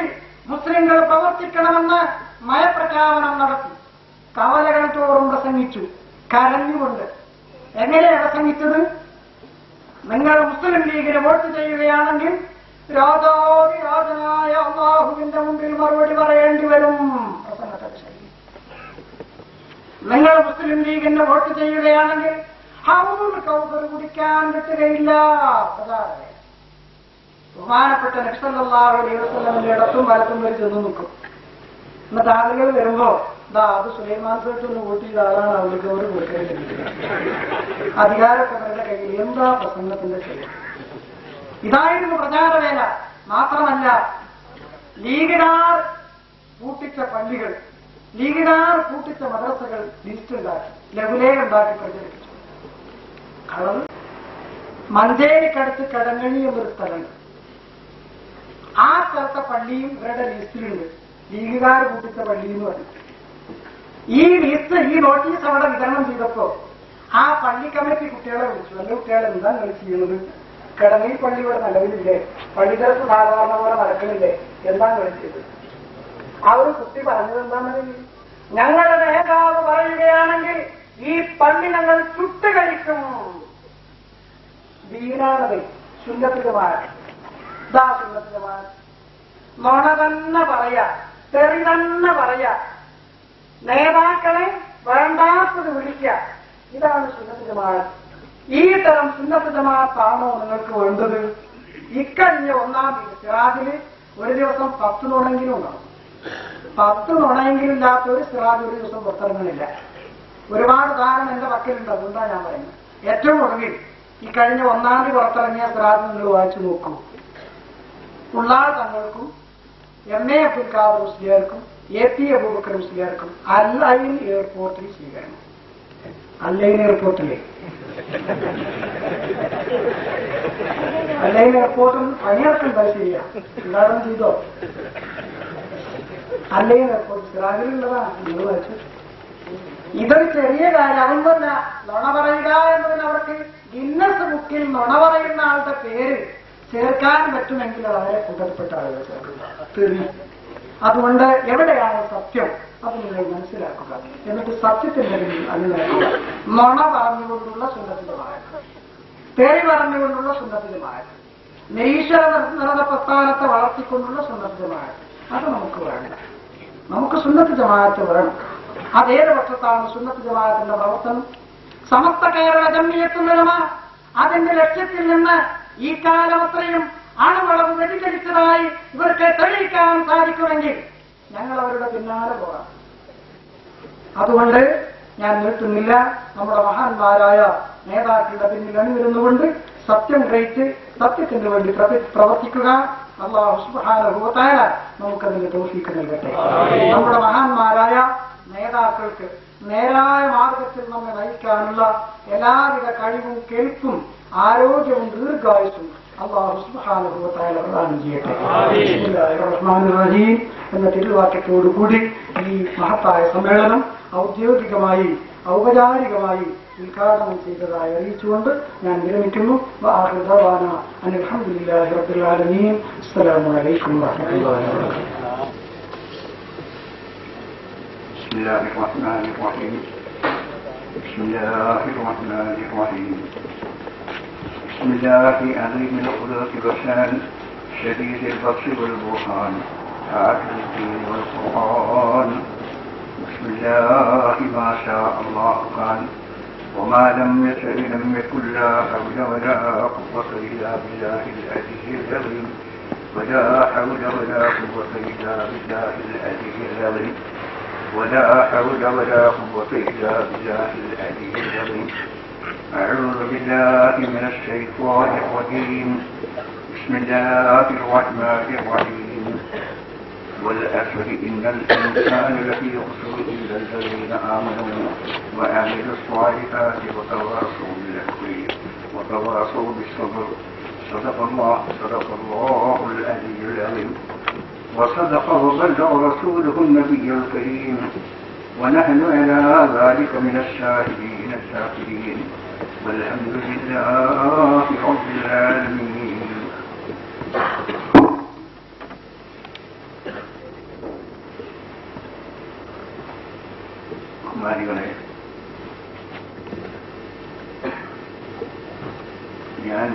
S1: മുസ്ലിങ്ങൾ പ്രവർത്തിക്കണമെന്ന് നയപ്രഖ്യാപനം നടത്തി കവലകൾ തോറും പ്രസംഗിച്ചു കരഞ്ഞുകൊണ്ട് എങ്ങനെയാണ് പ്രസംഗിച്ചത് നിങ്ങൾ മുസ്ലിം ലീഗിന് വോട്ട് ചെയ്യുകയാണെങ്കിൽ രാജാതിരാജനായ അള്ളാഹുവിന്റെ മുമ്പിൽ മറുപടി പറയേണ്ടി വരും പ്രസംഗത്തിന്റെ ശൈലി നിങ്ങൾ മുസ്ലിം ലീഗിന് വോട്ട് ചെയ്യുകയാണെങ്കിൽ ഹൗൽ കൗസർ കുടിക്കാൻ കിട്ടുകയില്ല പ്രചാരകൻ ബഹുമാനപ്പെട്ട നക്ഷല്ലാഹു അലൈവസല്ലമിന്റെ ഇടത്തും വലത്തും വരെ ചെന്ന് നിൽക്കും എന്നിട്ട് ആളുകൾ വരുമ്പോ ദാ അത് സുലൈമാൻ സേട്ട് ഒന്ന് വോട്ട് ചെയ്ത ആളാണ് അവർക്ക് അവർ കൊടുക്കേണ്ടത് അധികാരമൊക്കെ അവരുടെ കയ്യിൽ എന്താ പ്രസംഗത്തിന്റെ ശൈലി ഇതായിരുന്നു പ്രചാരവേല മാത്രമല്ല ലീഗിനാർ പൂട്ടിച്ച പള്ളികൾ ലീഗിനാർ പൂട്ടിച്ച മദ്രസകൾ ലിസ്റ്റ് ഉണ്ടാക്കി ലഘുലേഖ ഉണ്ടാക്കി പ്രചരിപ്പിച്ചു കളവ് മഞ്ചേരിക്കടുത്ത് കടങ്ങഴി എന്നൊരു സ്ഥലമുണ്ട് ആ സ്ഥലത്തെ പള്ളിയും ഇവരുടെ ലിസ്റ്റിലുണ്ട് ലീഗുകാർ പൂട്ടിച്ച പള്ളി എന്ന് പറഞ്ഞു ഈ ലിസ്റ്റ് ഈ നോട്ടീസ് അവിടെ വിതരണം ചെയ്തപ്പോ ആ പള്ളി കമ്മിറ്റി കുട്ടികളെ വിളിച്ചു എന്റെ കുട്ടികളെ എന്താ നിങ്ങൾ ചെയ്യുന്നത് കിടങ്ങി പള്ളി ഇവിടെ നിലവിലില്ലേ പള്ളിക്കരത്ത് സാധാരണ പോലെ നടക്കണില്ലേ എന്താ നിങ്ങൾ ചെയ്തത് ആ ഒരു കുട്ടി പറഞ്ഞത് എന്താണെന്ന് ഞങ്ങളുടെ നേതാവ് പറയുകയാണെങ്കിൽ ഈ പള്ളി ഞങ്ങൾ ചുട്ടുകഴിക്കും ദീനാണത് സുന്നത്തിലുമായ ദാ സുന്നത്തിലുമായ നുണ തന്നെ പറയാ തെറി തന്നെ പറയാ നേതാക്കളെ വേണ്ടാത്തത് വിളിക്കുക ഇതാണ് സുന്നത്ത് ജമാഅത്ത് ഈ തരം സുന്നത്ത് ജമാഅത്താണോ നിങ്ങൾക്ക് വേണ്ടത് ഇക്കഴിഞ്ഞ ഒന്നാം തീയതി സിറാജില് ഒരു ദിവസം പത്ത് നുണെങ്കിലും ഉണ്ടാവും പത്ത് നുണയെങ്കിലും ഇല്ലാത്ത ഒരു സിറാജ് ഒരു ദിവസം പുറത്തിറങ്ങുന്നില്ല ഒരുപാട് ധാരണ എന്റെ പക്കലുണ്ട് അതുകൊണ്ടാണ് ഞാൻ പറയുന്നത് ഏറ്റവും ഒടുവിൽ ഈ കഴിഞ്ഞ ഒന്നാം തീയതി പുറത്തിറങ്ങിയ സിറാജ് നിങ്ങൾ വായിച്ചു നോക്കൂ ഉള്ളാൾ തങ്ങൾക്കും എം എ അബ്ദുൽ ഖാദർ മുസ്ലിയാർക്കും എ പി അബൂബക്കർ മുസ്ലിയാർക്കും അല്ലൈൻ എയർപോർട്ടിൽ സ്വീകരണം അല്ലൈൻ എയർപോർട്ടിലെ അല്ലൈൻ എയർപോർട്ടിൽ പണിയിറക്കണ്ട ശരിയാ എല്ലാവരും ചെയ്തോ അല്ലൈൻ എയർപോർട്ട് സിറാജിലുള്ളതാ നിങ്ങൾ വായിച്ചു ഇതൊരു ചെറിയ കാര്യം അതൊന്നുമല്ല നുണ പറയുക എന്നതിന് അവർക്ക് ഗിന്നസ് ബുക്കിൽ നുണ പറയുന്ന ആളുടെ പേര് ചേർക്കാൻ പറ്റുമെങ്കിൽ അത് വളരെ കൂട്ടപ്പെട്ട ആളുകൾ ചേർക്കുക തെറി അതുകൊണ്ട് എവിടെയാണ് സത്യം അത് നിങ്ങൾ മനസ്സിലാക്കുക എന്നിട്ട് സത്യത്തിന്റെ പിന്നിൽ അനുനയിക്കുക നുണ പറഞ്ഞുകൊണ്ടുള്ള സുന്നത്തിലുമായ പേര് പറഞ്ഞുകൊണ്ടുള്ള സുന്നത്തിലുമായ നിരീശ്വര നിർണത പ്രസ്ഥാനത്തെ വളർത്തിക്കൊണ്ടുള്ള സുന്നത്തിലുമായ അത് നമുക്ക് വേണ്ട നമുക്ക് സുന്നത്ത് ജമാഅത്ത് വേണം അതേത് പക്ഷത്താണ് സുന്നത്ത് ജമാഅത്തിന്റെ പ്രവർത്തനം സമസ്ത കേരള ജമ്മിയത്തുള്ളമ അതിന്റെ ലക്ഷ്യത്തിൽ നിന്ന് ഈ കാലം അത്രയും അണുവളവ് വ്യതിചലിച്ചതായി ഇവർക്ക് തെളിയിക്കാൻ സാധിക്കുമെങ്കിൽ ഞങ്ങൾ അവരുടെ പിന്നാലെ പോകാം അതുകൊണ്ട് ഞാൻ നിർത്തുന്നില്ല നമ്മുടെ മഹാന്മാരായ നേതാക്കളുടെ പിന്നിൽ അണിനിരുന്നുകൊണ്ട് സത്യം ഗ്രഹിച്ച് സത്യത്തിന് വേണ്ടി പ്രവ- പ്രവർത്തിക്കുക അള്ളാഹു സുബാനുഭവത്തായ നമുക്കതിന് തോഷിക്ക് നൽകട്ടെ നമ്മുടെ മഹാന്മാരായ നേതാക്കൾക്ക് നേരായ മാർഗത്തിൽ നമ്മെ നയിക്കാനുള്ള എല്ലാവിധ കഴിവും കെൽപ്പും ആരോഗ്യവും ദീർഘായുസും അള്ളാഹു സുബാനുഭവത്തായ പ്രദാനം ചെയ്യട്ടെ ബിസ്മില്ലാഹിർ റഹ്മാനിർ റഹീം എന്ന തിരുവാക്യത്തോടുകൂടി ഈ മഹത്തായ സമ്മേളനം ഔദ്യോഗികമായി ഔപചാരികമായി ഉദ്ഘാടനം ചെയ്തതായി അറിയിച്ചുകൊണ്ട് ഞാൻ വിരമിക്കുന്നു വആഖിറു ദഅവാന അനിൽ ഹംദുലില്ലാഹി റബ്ബിൽ ആലമീൻ അസ്സലാമു അലൈക്കും വറഹ്മത്തുള്ളാഹി വബറകാതുഹു
S2: بسم الله الرحمن الرحيم بسم الله الرحمن الرحيم بسم الله عظيم القدرة والشان شديد البطش والبرهان عادل الدين والقرآن بسم الله ما شاء الله كان وما لم يشأ لم يكن لا حول ولا قوة إلا بالله العزيز العظيم ولا حول ولا قوة إلا بالله العزيز العظيم ولا حول ولا قوة إلا بالله العلي العظيم أعوذ بالله من الشيطان الرجيم بسم الله الرحمن الرحيم والأسر إن الإنسان لفي خسر إلا الذين آمنوا وعملوا الصالحات وتواصوا بالخير وتواصوا بالصبر صدق الله صدق الله العلي العظيم وصدق وبلغ رسوله النبي الكريم ونحن على ذلك من الشاهدين الشاكرين والحمد لله رب العالمين ബഹുമാനികളെ ഞാൻ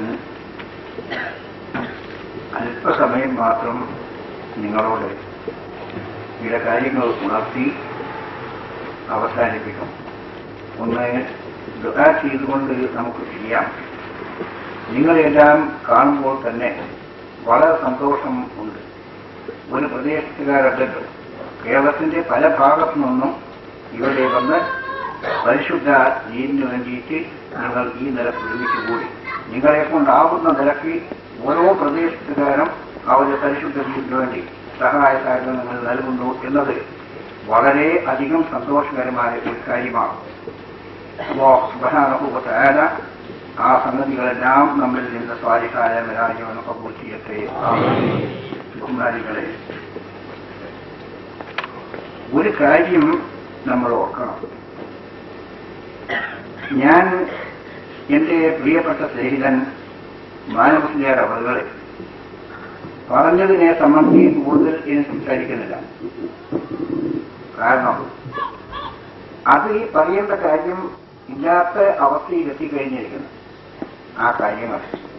S2: അല്പസമയം മാത്രം നിങ്ങളോട് ചില കാര്യങ്ങൾ ഉണർത്തി അവസാനിപ്പിക്കും ഒന്ന് ദുആ ചെയ്തുകൊണ്ട് നമുക്ക് ചെയ്യാം നിങ്ങളെല്ലാം കാണുമ്പോൾ തന്നെ വളരെ സന്തോഷം ഉണ്ട് ഒരു പ്രദേശത്തുകാരല്ലോ കേരളത്തിന്റെ പല ഭാഗത്തു നിന്നും ഇവിടെ വന്ന് പരിശുദ്ധ ദീനിനു വേണ്ടിയിട്ട് നിങ്ങൾ ഈ നിലക്ക് ഒരുമിച്ച് കൂടി നിങ്ങളെ കൊണ്ടാവുന്ന നിലയ്ക്ക് ഓരോ പ്രദേശത്തുകാരും അവരുടെ പരിശുദ്ധ ദീനിനു വേണ്ടി സഹായ സഹകരണങ്ങൾ നൽകുന്നു എന്നത് വളരെ അധികം സന്തോഷകരമായ ഒരു കാര്യമാണ് അല്ലാഹു സുബ്ഹാനഹു വ തആല ആ സംഗതികളെല്ലാം നമ്മിൽ നിന്ന് സ്വാലിഹായ മരാജവന് കബൂൽ ചെയ്യട്ടെ ബഹുമാനികളെ ഒരു കാര്യം നമ്മൾ ഓർക്കണം ഞാൻ എന്റെ പ്രിയപ്പെട്ട സ്നേഹിതൻ മാനവസ്ലിയാർ അവറുകളെ പറഞ്ഞതിനെ സംബന്ധിച്ച് കൂടുതൽ ഇനി സംസാരിക്കുന്നില്ല കാരണം അത് ഈ പറയേണ്ട കാര്യം ഇല്ലാത്ത അവസ്ഥയിൽ എത്തിക്കഴിഞ്ഞിരിക്കുന്നു ആ കാര്യങ്ങൾ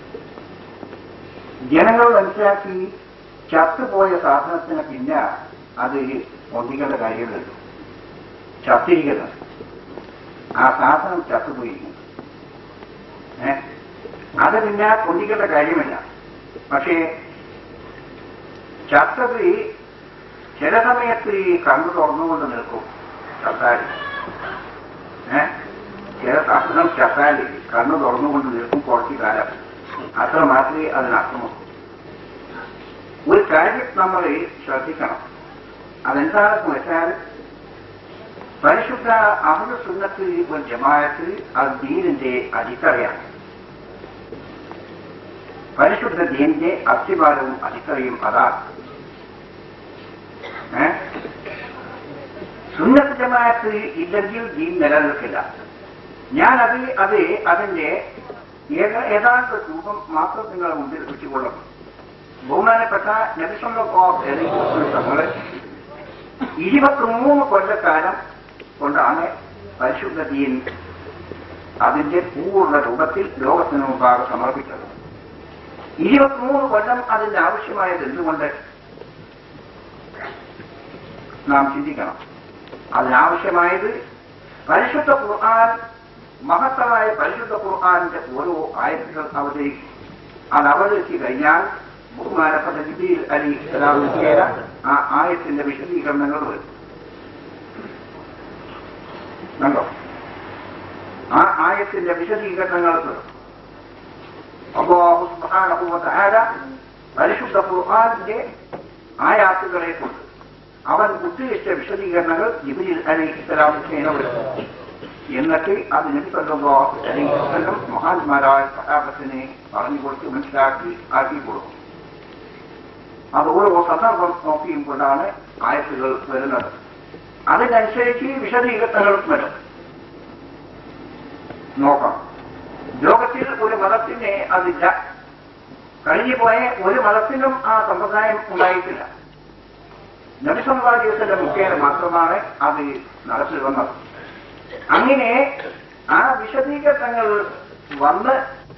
S2: ജനങ്ങൾ മനസ്സിലാക്കി ചത്തുപോയ സാധനത്തിന് പിന്നെ അത് പൊന്തിക്കേണ്ട കാര്യമില്ലല്ലോ ചത്തിരിക്കുന്നത് ആ സാധനം ചത്തുപോയിരിക്കുന്നു ഏ അത് പിന്നെ പൊന്തിക്കേണ്ട കാര്യമില്ല പക്ഷേ ചത്തത് ചില സമയത്ത് ഈ കണ്ണു തുറന്നുകൊണ്ട് നിൽക്കും ചത്താല് ഏ ചില സാധനം ചത്താല് കണ്ണു തുറന്നുകൊണ്ട് നിൽക്കും കുറച്ച് കാലം അത്ര മാത്രമേ അതിനർത്ഥമുള്ളൂ ഒരു കാര്യം നമ്മൾ ശ്രദ്ധിക്കണം അതെന്താണെന്ന് വെച്ചാൽ പരിശുദ്ധ അഹമ്മദ് സുന്നത്ത് ഒരു ജമായത്ത് അത് ദീനിന്റെ അടിത്തറയാണ് പരിശുദ്ധ ദീനിന്റെ അസ്ഥിപാരവും അടിത്തറയും അതാണ് ഏ? സുന്നത്ത് ജമാഅത്ത് ഇല്ലെങ്കിൽ ദീൻ നിലനിൽക്കില്ല ഞാൻ അത് അത് അതിന്റെ ഏക- ഏതാണ്ട് രൂപം മാത്രം നിങ്ങളെ മുമ്പിൽ വെച്ചുകൊള്ളും ബഹുമാനപ്പെട്ട നബിസംഗങ്ങള് ഇരുപത്തിമൂന്ന് കൊല്ലക്കാലം കൊണ്ടാണ് പരിശുദ്ധ ദീൻ അതിന്റെ പൂർണ്ണ രൂപത്തിൽ ലോകത്തിന് മുമ്പാകെ സമർപ്പിച്ചത് ഇരുപത്തിമൂന്ന് കൊല്ലം അതിന്റെ ആവശ്യമായത് എന്തുകൊണ്ട് നാം ചിന്തിക്കണം അതിനാവശ്യമായത് പരിശുദ്ധ ഖുർആൻ മഹത്തമായ പരിശുദ്ധ ഖുർആാനിന്റെ ഓരോ ആയത്തുകൾ അവതരിക്കും അത് അവതരിച്ചു കഴിഞ്ഞാൽ ബഹുമാനപ്പെട്ട ജിബിയിൽ അലി ഇസ്ലാമിയ ആ ആയത്തിന്റെ വിശദീകരണങ്ങൾ വരും കണ്ടോ ആ ആയത്തിന്റെ വിശദീകരണങ്ങൾ വരും അല്ലാഹു സുബ്ഹാനഹു വ തആല പരിശുദ്ധ ഖുർആനിന്റെ ആയാത്തുകളെ കൊണ്ട് അവൻ ഉദ്ദേശിച്ച വിശദീകരണങ്ങൾ ജിബിലിൽ അലൈഹി സ്വലാമിനോട് എന്നിട്ട് അത് നബിസല്ലാഹു അലൈഹി വസല്ലം മഹാന്മാരായ സഹാബത്തിനെ പറഞ്ഞു കൊടുത്ത് മനസ്സിലാക്കി ആക്കി കൊടുക്കും അത് ഓരോ സന്ദർഭം നോക്കിയും കൊണ്ടാണ് ആയത്തുകൾ വരുന്നത് അതിനനുസരിച്ച് വിശദീകരണങ്ങൾ വരും നോക്കാം ലോകത്തിൽ ഒരു മതത്തിന് അതില്ല കഴിഞ്ഞു പോയ ഒരു മതത്തിനും ആ സമ്പ്രദായം ഉണ്ടായിട്ടില്ല നബിസംവാദിയത്തിന്റെ മുഖേന മാത്രമാണ് അത് നടത്തി വന്നത് അങ്ങനെ ആ വിശദീകരണങ്ങൾ വന്ന്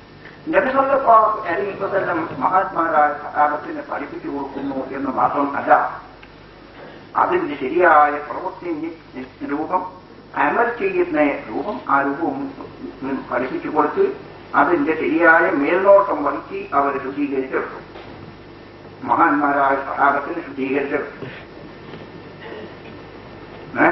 S2: നബിസല്ലാഹു മഹാത്മാരായ സഹാബത്തിന് പഠിപ്പിച്ചു കൊടുക്കുന്നു എന്ന് മാത്രമല്ല അതിന്റെ ശരിയായ പ്രവൃത്തി രൂപം അമൽ ചെയ്യുന്ന രൂപം ആ രൂപവും പഠിപ്പിച്ചു കൊടുത്ത് അതിന്റെ ശരിയായ മേൽനോട്ടം വഹിച്ച് അവർ ശുദ്ധീകരിച്ചെടുത്തു മഹാന്മാരായ സഹാബത്തിന് ശുദ്ധീകരിച്ചെടുത്തു ഏ?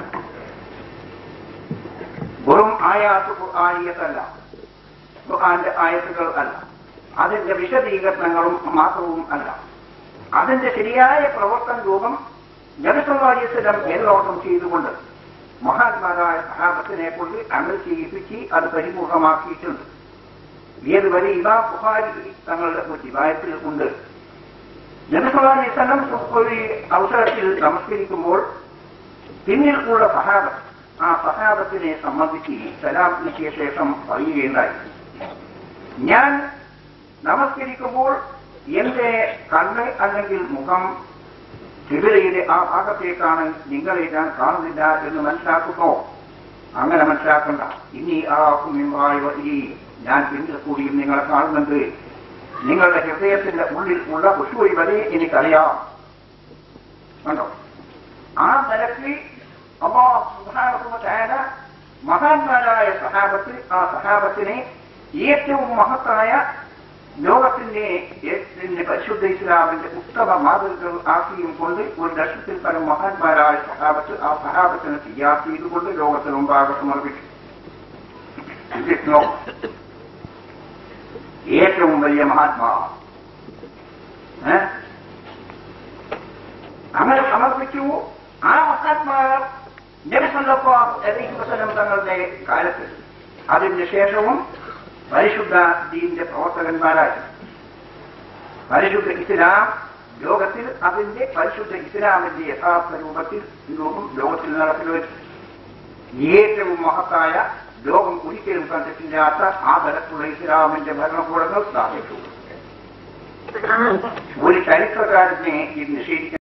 S2: വെറും ആയാത്ത് ഖുർആാനിയത്തല്ല ഖുർആന്റെ ആയത്തുകൾ അല്ല അതിന്റെ വിശദീകരണങ്ങളും മാത്രവും അല്ല അതിന്റെ ശരിയായ പ്രവർത്തന രൂപം ജനസമാജത്തിലും മേൽനോട്ടം ചെയ്തുകൊണ്ട് മഹാത്മാരായ സഹാബത്തിനെ കൊണ്ട് അമൽ ചെയ്യിപ്പിച്ച് അത് പരിപൂർണമാക്കിയിട്ടുണ്ട് ഏത് വരെ ഇമാം ബുഹാരി തങ്ങളുടെ ഒരു റിവായത്തിൽ ഉണ്ട് ജനസമാജം ഒരു അവസരത്തിൽ നമസ്കരിക്കുമ്പോൾ പിന്നിൽ ഉള്ള സഹാബം ആ സഹാബത്തിനെ സംബന്ധിച്ച് സലാം കിട്ടിയ ശേഷം പറയുകയുണ്ടായി ഞാൻ നമസ്കരിക്കുമ്പോൾ എന്റെ കണ്ണ് അല്ലെങ്കിൽ മുഖം കിബിലയിലെ ആ ഭാഗത്തേക്കാണ് നിങ്ങളെ ഞാൻ കാണുന്നില്ല എന്ന് മനസ്സിലാക്കുന്നു അങ്ങനെ മനസ്സിലാക്കണ്ട ഇനി ആ കുമ്മിമ്പായ ഈ ഞാൻ പിന്നിൽ കൂടിയും നിങ്ങളെ കാണുന്നുണ്ട് നിങ്ങളുടെ ഹൃദയത്തിന്റെ ഉള്ളിൽ ഉള്ള ഉഷുവി വരെ എനിക്കറിയാം കണ്ടോ ആ നിലയ്ക്ക് അള്ളാഹുബായ മഹാന്മാരായ സഹാബത്ത് ആ സഹാബത്തിനെ ഏറ്റവും മഹത്തായ ലോകത്തിന്റെ ഇതിന്റെ പരിശുദ്ധ ഇസ്ലാമിന്റെ ഉത്തമ മാതൃകകൾ ആക്കിയും കൊണ്ട് ഒരു ലക്ഷത്തിൽ പരം മഹാന്മാരായ സഹാബത്ത് ആ സഹാബത്തിനെ തയ്യാർ ചെയ്തുകൊണ്ട് ലോകത്തിന് മുമ്പാകെ സമർപ്പിച്ചു ഇതിനോ ഏറ്റവും വലിയ മഹാത്മാ ഏ? അങ്ങനെ സമർപ്പിച്ചു ആ മഹാത്മാർ ജനസല്ലപ്പാഹു അലൈഹി വസല്ലം തങ്ങളുടെ കാലത്ത് അതിന് ശേഷവും പരിശുദ്ധ ദീന്റെ പ്രവർത്തകന്മാരായി പരിശുദ്ധ ഇസ്ലാം ലോകത്തിൽ അതിന്റെ പരിശുദ്ധ ഇസ്ലാമിന്റെ യഥാർത്ഥ രൂപത്തിൽ ഇന്നും ലോകത്തിൽ നടത്തി വെച്ചു ഏറ്റവും മഹത്തായ ലോകം ഒരിക്കലും കണ്ടിട്ടില്ലാത്ത ആ തരത്തിലുള്ള ഇസ്ലാമിന്റെ ഭരണകൂടങ്ങൾ സ്ഥാപിച്ചു ഒരു ചരിത്രകാരനെ ഇത് നിഷേധിക്കാൻ